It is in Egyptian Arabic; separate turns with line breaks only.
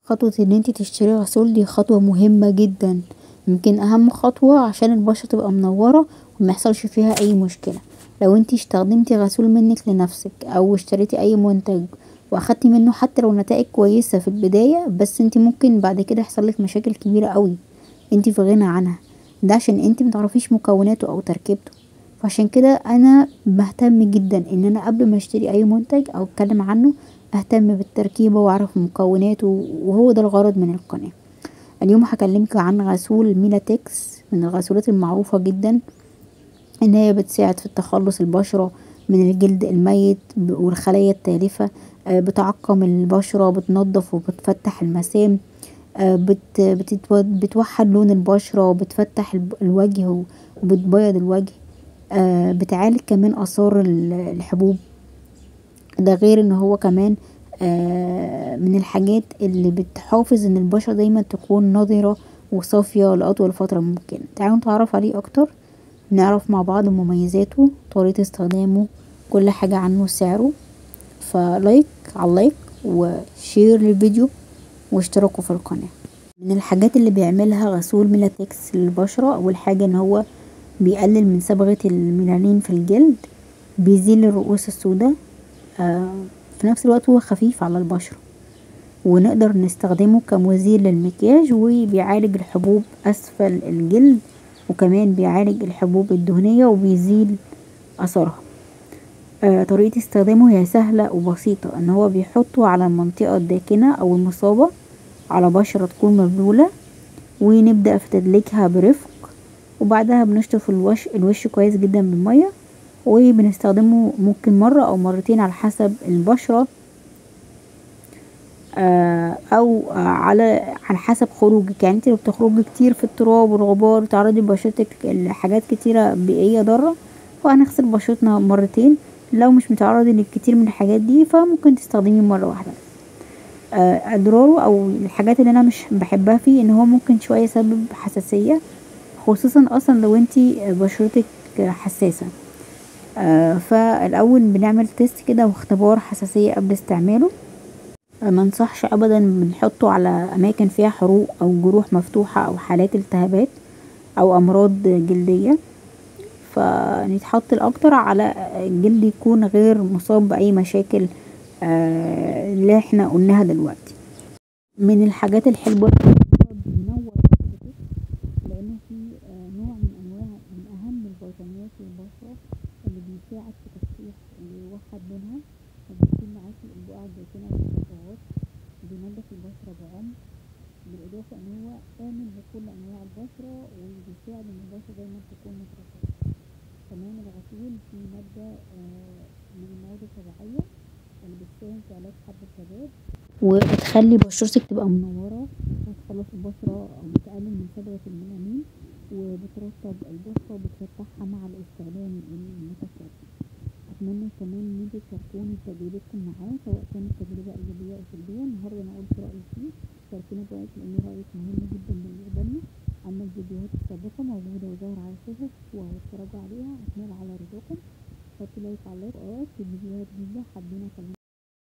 خطوة ان انتي تشتري غسول دي خطوة مهمة جدا يمكن اهم خطوة عشان البشرة تبقى منورة وميحصلش فيها اي مشكلة لو انتي استخدمتي غسول منك لنفسك او اشتريتي اي منتج واخدتي منه حتى لو نتايج كويسة في البداية بس انتي ممكن بعد كدا يحصلك مشاكل كبيرة اوي انتي في غنى عنها دا عشان انتي متعرفيش مكوناته او تركيبته فعشان كدا انا بهتم جدا ان انا قبل ما اشتري اي منتج او اتكلم عنه اهتم بالتركيبة واعرف مكوناته وهو دا الغرض من القناة اليوم هكلمك عن غسول ميلاتكس من الغسولات المعروفة جدا ان هي بتساعد في تخلص البشرة من الجلد الميت والخلايا التالفة بتعقم البشرة بتنضف وبتفتح المسام بتوحد لون البشرة وبتفتح الوجه وبتبيض الوجه بتعالج كمان اثار الحبوب دا غير ان هو كمان من الحاجات اللي بتحافظ ان البشرة دايما تكون نضرة وصافية لأطول فترة ممكنة تعالوا نتعرف عليه اكتر نعرف مع بعض مميزاته طريقة استخدامه كل حاجة عنه سعره فلايك عاللايك وشير للفيديو واشتركوا في القناة من الحاجات اللي بيعملها غسول ميلاتكس للبشرة اول حاجة ان هو بيقلل من صبغة الميلانين في الجلد بيزيل الرؤوس السودا في نفس الوقت هو خفيف على البشرة ونقدر نستخدمه كمزيل للمكياج وبيعالج الحبوب اسفل الجلد وكمان بيعالج الحبوب الدهنية وبيزيل اثرها طريقة استخدامه هي سهلة وبسيطة ان هو بيحطه على المنطقة الداكنة او المصابة على بشرة تكون مبلولة ونبدأ في تدليكها برفق وبعدها بنشطف الوش كويس جدا بالمية وبنستخدمه ممكن مرة او مرتين على حسب البشرة او على على حسب خروجك يعني انتي لو بتخرجي كتير في التراب والغبار وتعرضي بشرتك لحاجات كتيرة بيئية ضارة فهنغسل بشرتنا مرتين لو مش متعرضة لكتير من الحاجات دي فممكن تستخدميه مرة واحدة اضراره او الحاجات اللي انا مش بحبها فيه ان هو ممكن شوية يسبب حساسية خصوصا اصلا لو انتي بشرتك حساسة فالاول بنعمل تيست كدا واختبار حساسية قبل استعماله منصحش ابدا بنحطه على اماكن فيها حروق او جروح مفتوحة او حالات التهابات او امراض جلدية فنتحط الاكتر على الجلد يكون غير مصاب باي مشاكل اللي احنا قلناها دلوقتي من الحاجات الحلوة بينور بشرتك لانه في نوع من انواع من اهم الفيتامينات للبشرة اللي بيساعد في تصحيح ويوحد لونها فبيشيل معاكي البقع الداكنة والبقعات بينضف البشرة بعمق بالاضافة ان هو امن لكل انواع البشرة وبيساعد ان البشرة دايما تكون مترطبة كمان الغسول فيه مادة من المواد الطبيعية اللي بتساهم في علاج حب الشباب وبتخلي بشرتك تبقى منورة وتخلص البشرة او بتقلل من صبغة الميلانين وبترطب البشرة وبتفتحها مع الاستخدام المتكرر اتمنى كمان ان انتوا تشاركوني تجربتكم معاه سواء كانت تجربة ايجابية او سلبية النهاردة انا قلت رأيي فيه شاركوني برأيك لان رأيك مهم جدا بالنسبة لنا اما الفيديوهات السابقة موجودة وظاهرة على الشاشة وهتتفرجوا عليها هتنال على رضاكم